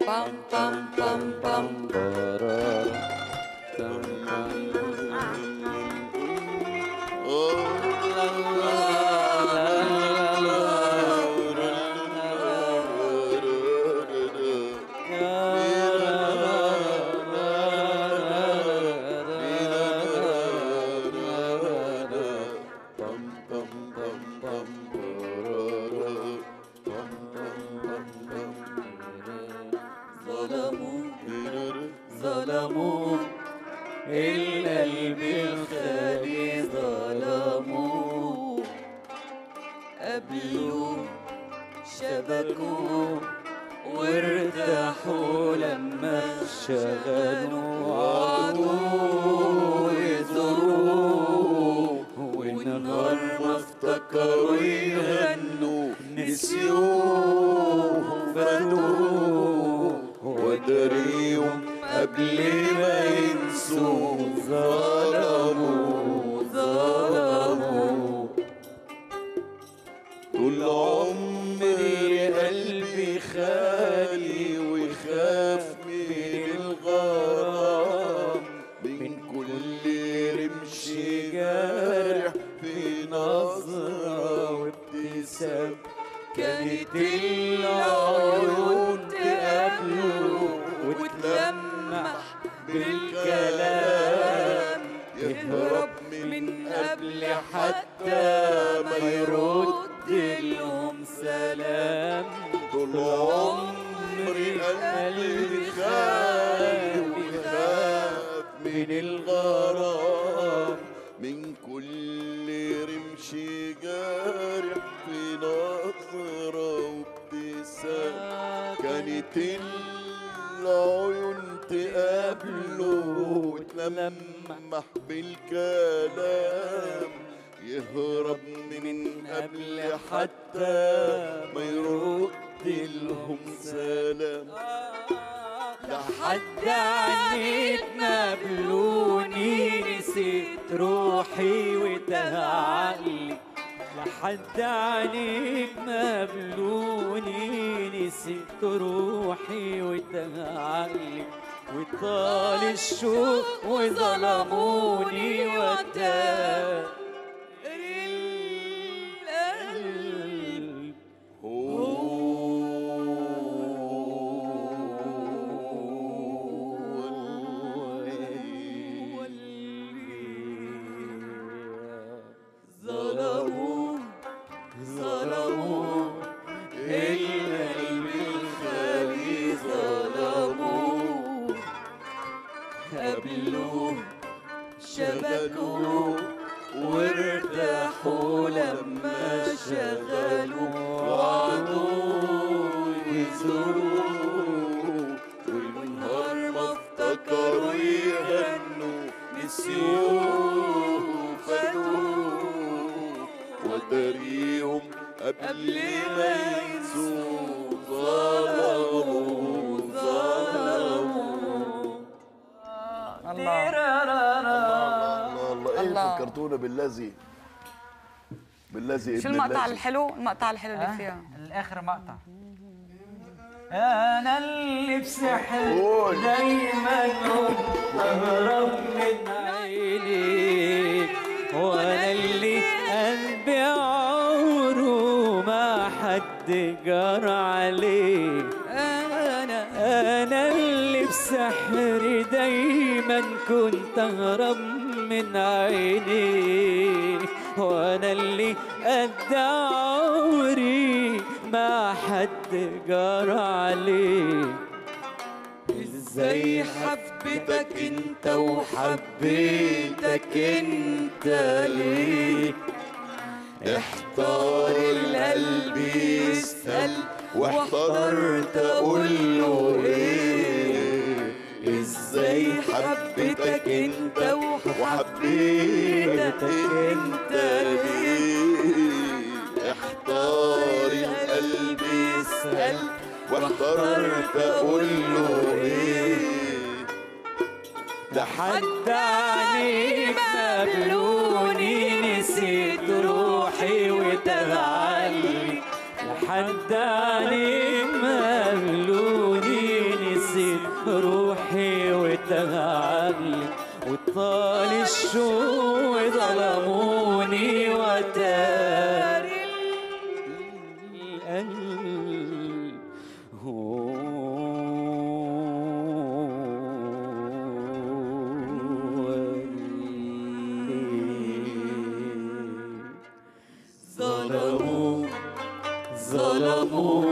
bum bum bum bum. ظلموا ظلموا القلب الخالي ظلموا قبلوا شبكوا وارتاحوا لما شغلوا عدو يزوروه والنهار ما افتكروا يغنوا نسيوه فاتوه ودريهم قبل ما ينسوا ظلموا ظلموا طول عمري قلبي خالي ويخاف من الغرام من كل رمش جارح في نظرة وابتسام كانت العيون تقابله وتلمح بالكلام يهرب من قبل حتى ما يرد لهم سلام طول عمري قلبي خايف ويخاف من الغرام من كل رمش جارح في نظرة وابتسام كانت العيون تقابله وتلمح بالكلام يهرب من قبل حتى ما يرد لهم سلام لحد عنيك مبلوني نسيت روحي وتاه عقلي لحد عنيك مبلوني نسيت روحي وتاه عقلي وطال الشوق وظلموني وتاه القلب ظلموا ظلموا القلب الخالي ظلموا قبلوا شبكوا وارتاحوا لما شغلوا وعدوا يزوروا والنهار ما افتكروا يغنوا نسيوه فاتوه وداريهم قبل ما ينسوا ظلموا ظلموا الله الله ايه الله. فكرتونا بالذي بالذي شو ابن المقطع الذي. الحلو المقطع الحلو اللي ها؟ فيها الاخر مقطع انا اللي بسحر قول. دايما كنت اهرب من عيني وانا اللي قلبي عمره ما حد جرى عليه انا انا اللي بسحر دايما كنت اهرب من عيني وانا اللي قد عمري ما حد جرى عليه ازاي حبيتك انت وحبيتك انت ليه احتار القلب يسأل واحترت اقول له ايه ازاي حبيتك انت وحبيتك انت ليه احتار القلب يسأل واحترت اقول له ايه لحد عليك مبلوني نسيت روحي وتغالي لحد عليك مبلوني هموم